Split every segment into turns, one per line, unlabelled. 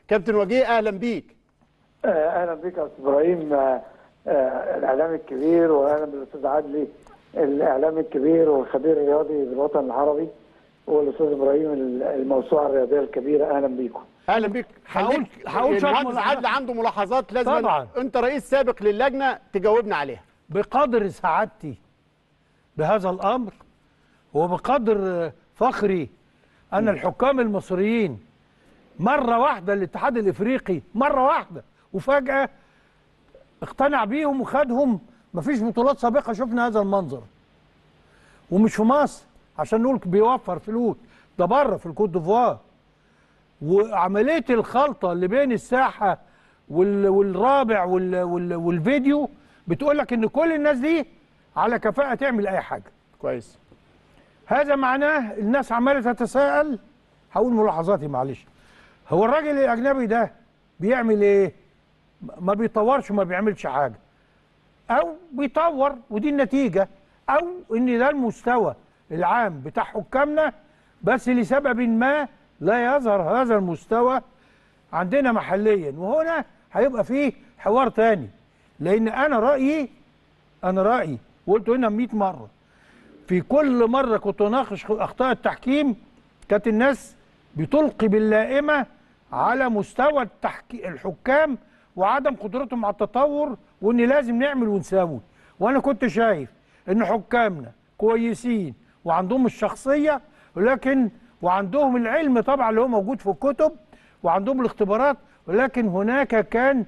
كابتن وجيه اهلا بيك
آه، اهلا بك يا استاذ ابراهيم آه، آه، الاعلامي الكبير واهلا بالاستاذ عدلي الاعلامي الكبير والخبير الرياضي بالوطن العربي والاستاذ ابراهيم الموسوعه الرياضيه الكبيره اهلا بيكم
اهلا بيك
هقول-
خليك
هقول شوية
المهندس
ملاحظات.
عادل عنده ملاحظات لازم
طبعاً.
انت رئيس سابق للجنه تجاوبنا عليها
بقدر سعادتي بهذا الامر وبقدر فخري ان الحكام المصريين مره واحده الاتحاد الافريقي مره واحده وفجاه اقتنع بيهم وخدهم مفيش بطولات سابقه شفنا هذا المنظر ومش في مصر عشان نقول بيوفر فلوس ده بره في الكوت ديفوار وعمليه الخلطه اللي بين الساحه وال والرابع وال وال والفيديو بتقول لك ان كل الناس دي على كفاءه تعمل اي حاجه
كويس
هذا معناه الناس عماله تتساءل هقول ملاحظاتي معلش هو الراجل الاجنبي ده بيعمل ايه ما بيطورش وما بيعملش حاجه او بيطور ودي النتيجه او ان ده المستوى العام بتاع حكامنا بس لسبب ما لا يظهر هذا المستوى عندنا محليا وهنا هيبقى فيه حوار تاني لان انا رايي انا رايي وقلته هنا 100 مره في كل مره كنت اناقش اخطاء التحكيم كانت الناس بتلقي باللائمه على مستوى التحكي الحكام وعدم قدرتهم على التطور وان لازم نعمل ونساوي وانا كنت شايف ان حكامنا كويسين وعندهم الشخصيه ولكن وعندهم العلم طبعا اللي هو موجود في الكتب وعندهم الاختبارات ولكن هناك كان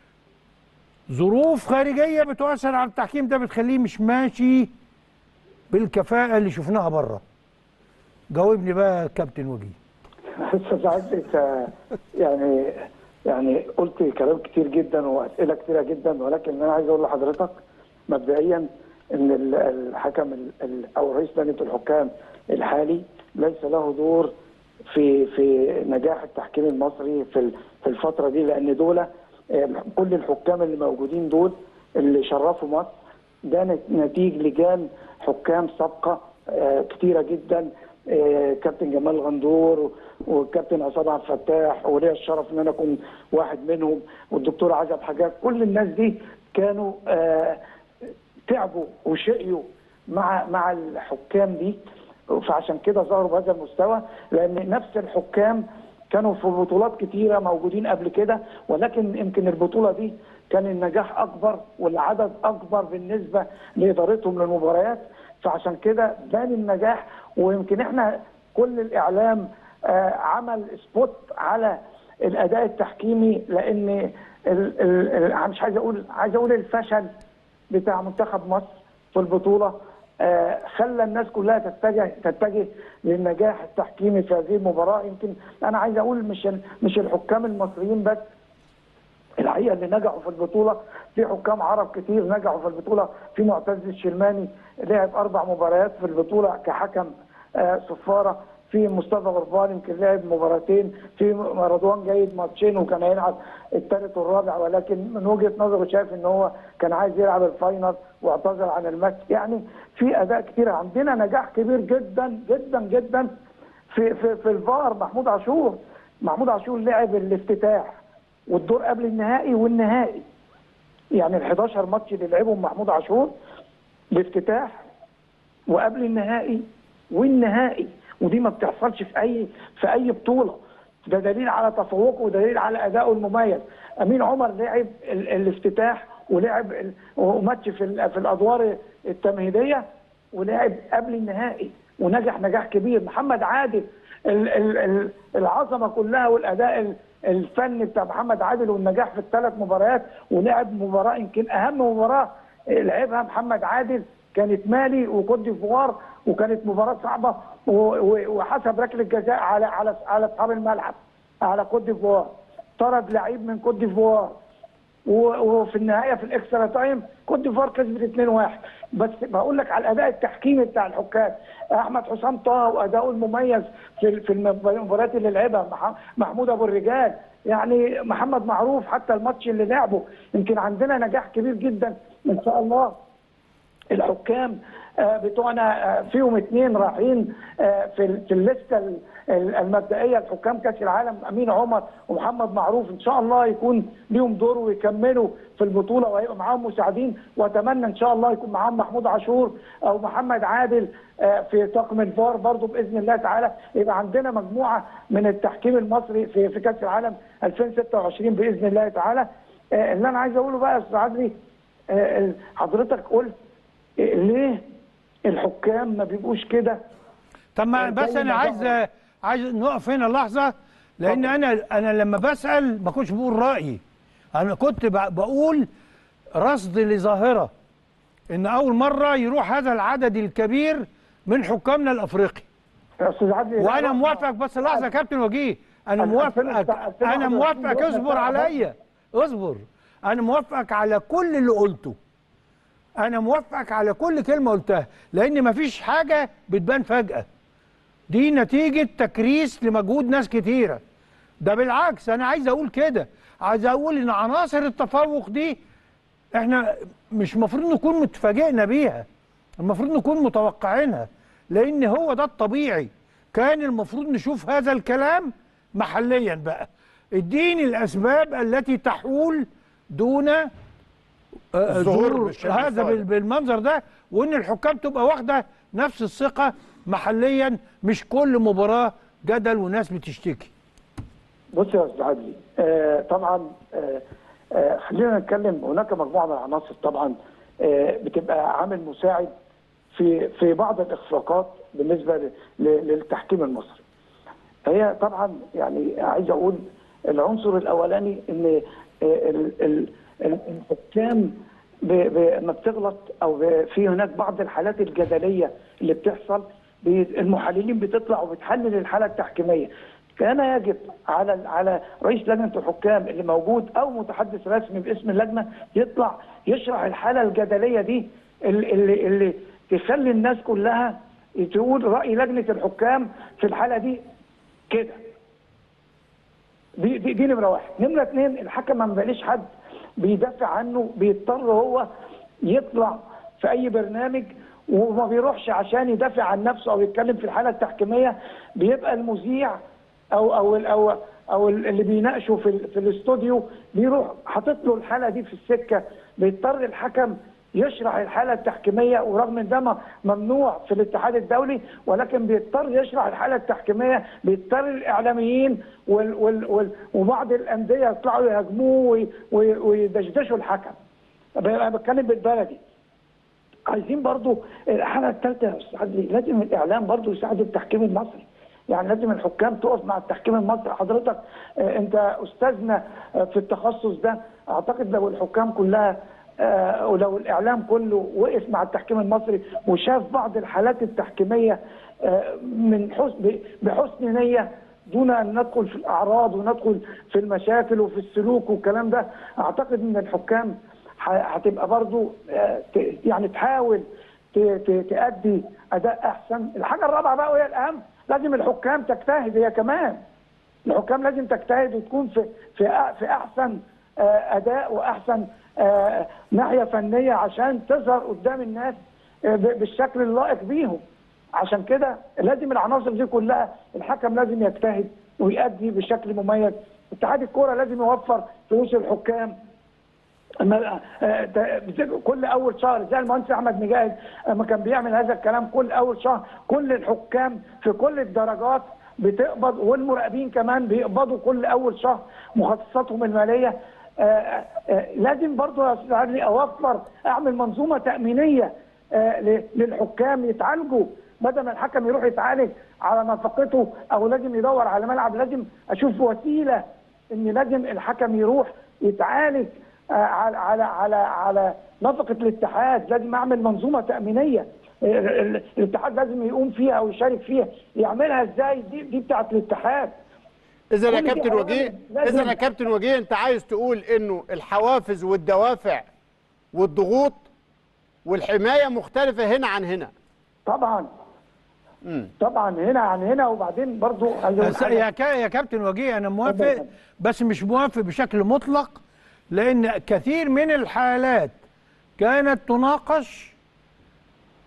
ظروف خارجيه بتؤثر على التحكيم ده بتخليه مش ماشي بالكفاءه اللي شفناها بره جاوبني بقى يا كابتن وجيه
استاذ عدلي انت يعني يعني قلت كلام كتير جدا واسئله كتيره جدا ولكن انا عايز اقول لحضرتك مبدئيا ان ال- الحكم ال- ال- او رئيس لجنه الحكام الحالي ليس له دور في في نجاح التحكيم المصري في ال- في الفتره دي لان دول آه، كل الحكام اللي موجودين دول اللي شرفوا مصر ده نت- نتيج لجان حكام سابقه آه، كتيره جدا آه، كابتن جمال غندور والكابتن عصام عبد الفتاح وليا الشرف ان انا اكون واحد منهم والدكتور عزب حجاج كل الناس دي كانوا آه، تعبوا وشقيوا مع مع الحكام دي فعشان كده ظهروا بهذا المستوى لان نفس الحكام كانوا في بطولات كتيره موجودين قبل كده ولكن يمكن البطوله دي كان النجاح اكبر والعدد اكبر بالنسبه لادارتهم للمباريات فعشان كده بان النجاح ويمكن احنا كل الاعلام آه، عمل سبوت على الاداء التحكيمي لان ال ال ال مش عايز اقول عايز اقول الفشل بتاع منتخب مصر في البطوله آه، خلى الناس كلها تتجه تتجه للنجاح التحكيمي في هذه المباراه يمكن انا عايز اقول مش ال- مش الحكام المصريين بس الحقيقه اللي نجحوا في البطوله في حكام عرب كتير نجحوا في البطوله في معتز الشلماني لعب اربع مباريات في البطوله كحكم آه، صفاره في مصطفى غربان يمكن لعب مباراتين في رضوان جيد ماتشين وكان هيلعب الثالث والرابع ولكن من وجهه نظره شايف ان هو كان عايز يلعب الفاينل واعتذر عن الماتش يعني في اداء كتير عندنا نجاح كبير جدا جدا جدا في في في الفار محمود عاشور محمود عاشور لعب الافتتاح والدور قبل النهائي والنهائي يعني ال 11 ماتش اللي لعبهم محمود عاشور الافتتاح وقبل النهائي والنهائي ودي ما بتحصلش في اي في اي بطوله ده دليل على تفوقه ودليل على ادائه المميز امين عمر لعب ال- الافتتاح ولعب ال- وماتش في ال- في الادوار التمهيديه ولعب قبل النهائي ونجح نجاح كبير محمد عادل ال- ال- ال- العظمه كلها والاداء ال- الفني بتاع محمد عادل والنجاح في الثلاث مباريات ولعب مباراه يمكن اهم مباراه لعبها محمد عادل كانت مالي وكوت ديفوار وكانت مباراه صعبه و- و- وحسب ركله جزاء على على على اصحاب الملعب على كوت ديفوار طرد لعيب من كوت ديفوار و- وفي النهايه في الاكسترا تايم كوت ديفوار كسبت 2-1 بس بقول لك على الاداء التحكيمي بتاع الحكام احمد حسام طه واداؤه المميز في في المباريات اللي لعبها مح- محمود ابو الرجال يعني محمد معروف حتى الماتش اللي لعبه يمكن عندنا نجاح كبير جدا ان شاء الله الحكام آه، بتوعنا آه، فيهم اثنين رايحين آه، في ال- في الليسته ال- ال- المبدئيه لحكام كاس العالم امين عمر ومحمد معروف ان شاء الله يكون ليهم دور ويكملوا في البطوله وهيبقى معاهم مساعدين واتمنى ان شاء الله يكون معاهم محمود عاشور او محمد عادل آه، في طاقم الفار برضو باذن الله تعالى يبقى عندنا مجموعه من التحكيم المصري في في كاس العالم 2026 باذن الله تعالى آه، اللي انا عايز اقوله بقى يا استاذ عدلي آه، حضرتك قلت آه، ليه الحكام ما بيبقوش كده
طب ما
زي
بس انا
ما
عايز
ظهر.
عايز نقف هنا لحظه لان انا انا لما بسال ما كنتش بقول رايي انا كنت ب- بقول رصد لظاهره ان اول مره يروح هذا العدد الكبير من حكامنا الافريقي
يا استاذ عدلي لا،
وانا
لا،
موافق بس لحظه يا كابتن وجيه انا
ألفين
موافقك
وتسعة-
انا
2021
موافقك
دول
اصبر
بتاع
عليا اصبر انا موافقك على كل اللي قلته انا موافقك على كل كلمه قلتها لان مفيش حاجه بتبان فجاه دي نتيجه تكريس لمجهود ناس كتيره ده بالعكس انا عايز اقول كده عايز اقول ان عناصر التفوق دي احنا مش المفروض نكون متفاجئنا بيها المفروض نكون متوقعينها لان هو ده الطبيعي كان المفروض نشوف هذا الكلام محليا بقى اديني الاسباب التي تحول دون آه،
الظهور
ظهور
بالشكل
هذا
الصادق.
بال- بالمنظر ده وان الحكام تبقى واخده نفس الثقه محليا مش كل مباراه جدل وناس بتشتكي
بص يا استاذ عدلي آه طبعا آه آه خلينا نتكلم هناك مجموعه من العناصر طبعا آه بتبقى عامل مساعد في في بعض الاخفاقات بالنسبه ل- ل- للتحكيم المصري. هي طبعا يعني عايز اقول العنصر الاولاني ان آه، ال- ال- ال- الحكام ب- ب- لما بتغلط او ب- في هناك بعض الحالات الجدليه اللي بتحصل بي- المحللين بتطلع وبتحلل الحاله التحكيميه كان يجب على على رئيس لجنه الحكام اللي موجود او متحدث رسمي باسم اللجنه يطلع يشرح الحاله الجدليه دي اللي اللي, اللي تخلي الناس كلها تقول راي لجنه الحكام في الحاله دي كده دي دي, دي نمره واحد، نمره اثنين الحكم ما بقاليش حد بيدافع عنه بيضطر هو يطلع في اي برنامج وما بيروحش عشان يدافع عن نفسه او يتكلم في الحاله التحكيميه بيبقى المذيع او او او او اللي بيناقشوا في ال- في الاستوديو بيروح حاطط له الحاله دي في السكه بيضطر الحكم يشرح الحاله التحكيميه ورغم ان ده م- ممنوع في الاتحاد الدولي ولكن بيضطر يشرح الحاله التحكيميه بيضطر الاعلاميين وال وال وال وبعض الانديه يطلعوا يهاجموه وي- وي- ويدشدشوا الحكم انا بتكلم بالبلدي عايزين برضو الحاله الثالثه يا استاذ عدلي لازم الاعلام برضو يساعد التحكيم المصري يعني لازم الحكام تقف مع التحكيم المصري حضرتك آه، انت استاذنا آه، في التخصص ده اعتقد لو الحكام كلها آه، ولو الاعلام كله وقف مع التحكيم المصري وشاف بعض الحالات التحكيميه آه، من حسن بحسن نيه دون ان ندخل في الاعراض وندخل في المشاكل وفي السلوك والكلام ده اعتقد ان الحكام ح- هتبقى برضو آه، ت- يعني تحاول ت- ت- تأدي أداء أحسن الحاجة الرابعة بقى وهي الأهم لازم الحكام تجتهد هي كمان الحكام لازم تجتهد وتكون في في أ- في أحسن آه، أداء وأحسن آه، ناحية فنية عشان تظهر قدام الناس آه، ب- بالشكل اللائق بيهم عشان كده لازم العناصر دي كلها الحكم لازم يجتهد ويأدي بشكل مميز اتحاد الكوره لازم يوفر فلوس الحكام أما آه، ده- بت- كل اول شهر زي المهندس احمد مجاهد لما كان بيعمل هذا الكلام كل اول شهر كل الحكام في كل الدرجات بتقبض والمراقبين كمان بيقبضوا كل اول شهر مخصصاتهم الماليه آه، آه، لازم برضو يا استاذ عدلي اوفر اعمل منظومه تامينيه آه، ل- للحكام يتعالجوا بدل ما الحكم يروح يتعالج على نفقته او لازم يدور على ملعب لازم اشوف وسيله ان لازم الحكم يروح يتعالج آه، على على على على نفقه الاتحاد لازم اعمل منظومه تامينيه ال- ال- الاتحاد لازم يقوم فيها ويشارك فيها يعملها ازاي دي دي بتاعت الاتحاد
اذا يا
كل دي
كابتن
عوامل
وجيه
لازم-
اذا يا كابتن وجيه انت عايز تقول انه الحوافز والدوافع والضغوط والحمايه مختلفه هنا عن هنا
طبعا
مم.
طبعا هنا عن هنا وبعدين برضو عايز أقول
بس
حاجة.
يا كا- يا كابتن وجيه انا
اتفضل
موافق
يا فندم.
بس مش موافق بشكل مطلق لان كثير من الحالات كانت تناقش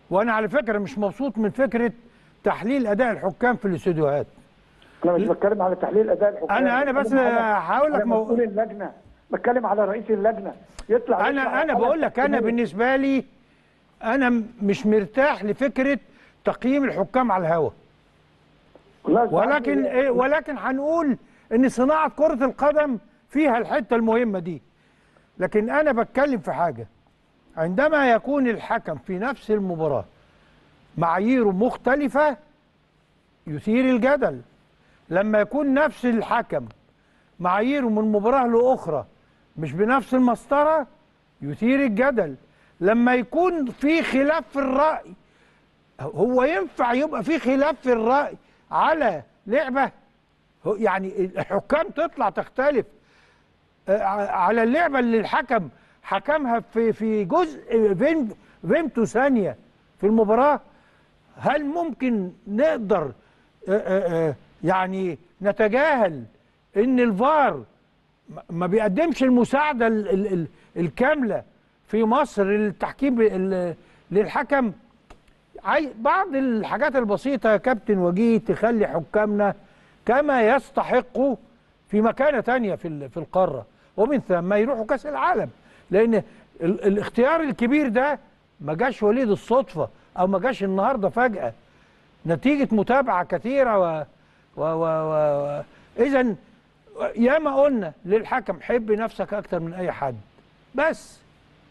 وانا على فكره مش مبسوط من فكره تحليل اداء الحكام في الاستوديوهات
انا مش بتكلم على تحليل اداء الحكام
أنا- أنا بس
بتكلم على-
هقول لك
على
مو-
مسؤول اللجنه بتكلم على رئيس اللجنه يطلع يطلع
انا انا
على
بقول لك انا
التحكيم.
بالنسبه لي انا م- مش مرتاح لفكره تقييم الحكام على الهوا
والله ساعات
ولكن
بي-
إيه ولكن هنقول ان صناعه كره القدم فيها الحته المهمه دي لكن انا بتكلم في حاجه عندما يكون الحكم في نفس المباراه معاييره مختلفه يثير الجدل لما يكون نفس الحكم معاييره من مباراه لاخرى مش بنفس المسطره يثير الجدل لما يكون في خلاف في الراي هو ينفع يبقى في خلاف في الرأي على لعبة هو- يعني الحكام تطلع تختلف آه، ع- على اللعبة اللي الحكم حكمها في في جزء فيم- فيمتو ثانية في المباراة هل ممكن نقدر آه، آه، آه، يعني نتجاهل ان الفار ما- ما بيقدمش المساعدة ال- ال- ال- الكاملة في مصر للتحكيم ال- للحكم عاي... بعض الحاجات البسيطة يا كابتن وجيه تخلي حكامنا كما يستحقوا في مكانة تانية في ال- في القارة ومن ثم يروحوا كأس العالم لأن ال... الاختيار الكبير ده ما جاش وليد الصدفة أو ما جاش النهاردة فجأة نتيجة متابعة كثيرة و... و... و... و... و... إذا ياما قلنا للحكم حب نفسك أكتر من أي حد بس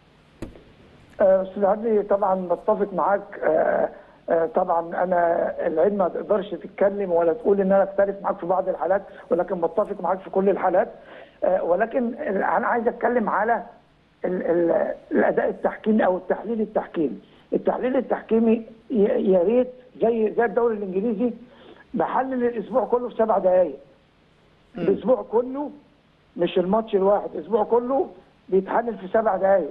آه، استاذ عدلي طبعا بتفق معاك آه، آه، طبعا انا العلم ما تقدرش تتكلم ولا تقول ان انا اختلف معاك في بعض الحالات ولكن بتفق معاك في كل الحالات آه، ولكن انا عايز اتكلم على ال- ال- الاداء التحكيمي او التحليل التحكيمي التحليل التحكيمي ي- يا ريت زي زي الدوري الانجليزي بحلل الاسبوع كله في سبع دقائق الاسبوع كله مش الماتش الواحد الاسبوع كله بيتحلل في سبع دقائق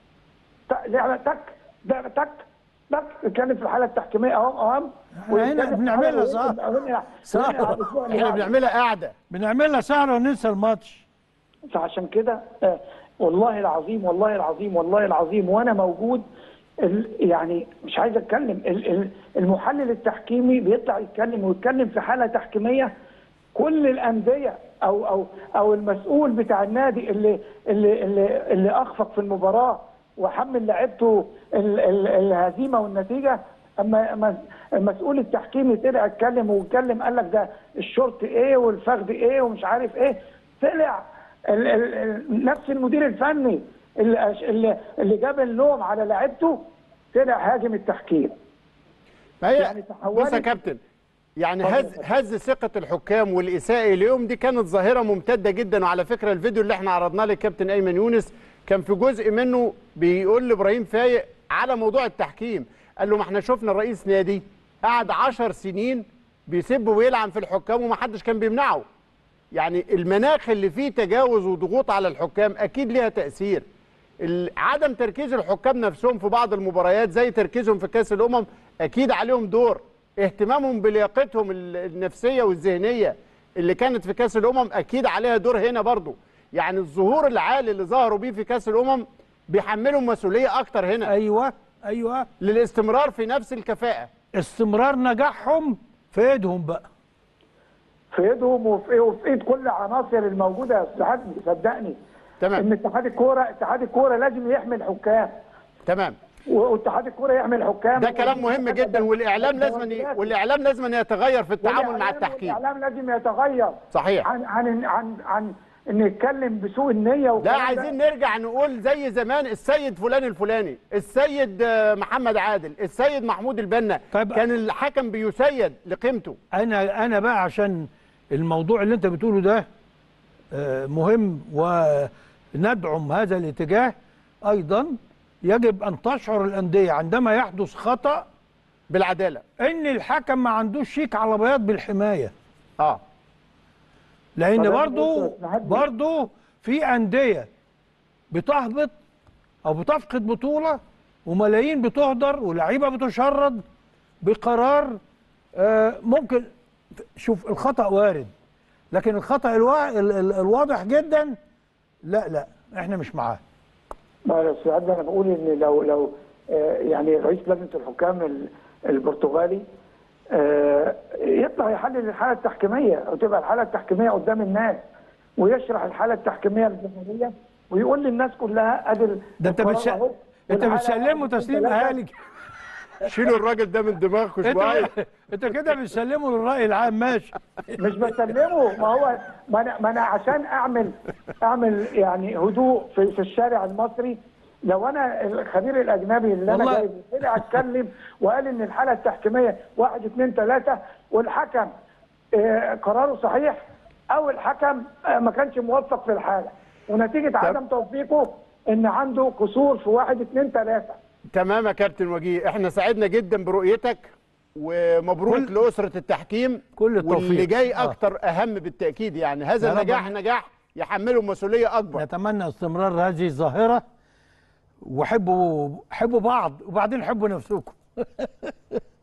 ت- لعبه تك لعبه تك تك اتكلم في الحاله التحكيميه اهو اهم
هنا بنعملها صح. صح.
احنا بنعملها قاعده
بنعملها سهرة وننسى الماتش
فعشان كده آه، والله العظيم والله العظيم والله العظيم وانا موجود ال- يعني مش عايز اتكلم ال- ال- المحلل التحكيمي بيطلع يتكلم ويتكلم في حاله تحكيميه كل الانديه او او او المسؤول بتاع النادي اللي اللي اللي, اللي اخفق في المباراه وحمل لعيبته ال- ال- الهزيمه والنتيجه اما اما المسؤول التحكيمي طلع اتكلم واتكلم قال لك ده الشورت ايه والفخذ ايه ومش عارف ايه طلع ال ال ال نفس المدير الفني اللي أش- اللي, اللي جاب اللوم على لعيبته طلع هاجم التحكيم
ما هي
يعني تحولت-
بص يا كابتن يعني
اتفضل
هز
يا
هز ثقه الحكام والاساءه اليوم دي كانت ظاهره ممتده جدا وعلى فكره الفيديو اللي احنا عرضناه للكابتن ايمن يونس كان في جزء منه بيقول لابراهيم فايق على موضوع التحكيم قال له ما احنا شفنا الرئيس نادي قعد 10 سنين بيسب ويلعن في الحكام ومحدش كان بيمنعه يعني المناخ اللي فيه تجاوز وضغوط على الحكام اكيد ليها تاثير ال- عدم تركيز الحكام نفسهم في بعض المباريات زي تركيزهم في كاس الامم اكيد عليهم دور اهتمامهم بلياقتهم ال- النفسيه والذهنيه اللي كانت في كاس الامم اكيد عليها دور هنا برضو يعني الظهور العالي اللي ظهروا بيه في كاس الامم بيحملهم مسؤوليه اكتر هنا
ايوه ايوه
للاستمرار في نفس الكفاءه
استمرار نجاحهم في ايدهم بقى
في ايدهم وفي إيه وفي ايد كل عناصر الموجوده يا استاذ حسني صدقني
تمام.
ان اتحاد الكوره اتحاد الكوره لازم يحمي الحكام
تمام
واتحاد الكوره يحمي الحكام
ده كلام مهم جدا والاعلام لازم ي- والاعلام لازم يتغير في التعامل مع
والإعلام-
التحكيم
الاعلام لازم يتغير
صحيح.
عن عن عن عن ان يتكلم بسوء النيه
لا
والكلام ده.
عايزين نرجع نقول زي زمان السيد فلان الفلاني السيد آه، محمد عادل السيد محمود البنا
طيب.
كان الحكم بيسيد لقيمته
انا انا بقى عشان الموضوع اللي انت بتقوله ده آه، مهم وندعم هذا الاتجاه ايضا يجب ان تشعر الانديه عندما يحدث خطا
بالعداله
ان الحكم ما عندوش شيك على بياض بالحمايه
اه
لان
طب
برضو
أنت بتعدي.
برضو في انديه بتهبط او بتفقد بطوله وملايين بتهدر ولاعيبه بتشرد بقرار آه، ممكن شوف الخطا وارد لكن الخطا الوا... ال- ال- الواضح جدا لا لا احنا مش معاه
ما يا استاذ عبد انا بقول ان لو لو آه، يعني رئيس لجنه الحكام ال- البرتغالي آه، يطلع يحلل الحاله التحكيميه وتبقى الحاله التحكيميه قدام الناس ويشرح الحاله التحكيميه الجمهوريه ويقول للناس كلها ادي
ده انت
القرار
بتس...
أهو،
انت
والحالة
بتسلمه
واحد، اتنين،
تسليم
تلاتة.
اهالي
شيلوا الراجل ده من دماغكم شويه
انت انت كده بتسلمه للراي العام ماشي
مش بسلمه ما هو ما انا ما انا عشان اعمل اعمل يعني هدوء في, في الشارع المصري لو انا الخبير الاجنبي اللي انا
والله.
جايبه طلع اتكلم وقال ان الحاله التحكيميه واحد اثنين ثلاثه والحكم آه، قراره صحيح او الحكم آه، ما كانش موفق في الحاله ونتيجه عدم توفيقه ان عنده قصور في واحد اثنين ثلاثه
تمام يا كابتن وجيه احنا سعدنا جدا برؤيتك ومبروك
كل-
لاسره التحكيم
كل التوفيق.
واللي جاي
آه.
اكتر اهم بالتاكيد يعني هذا
يا رب.
النجاح نجاح يحمله مسؤوليه اكبر
نتمنى استمرار هذه الظاهره وحبوا حبوا بعض وبعدين حبوا نفسكم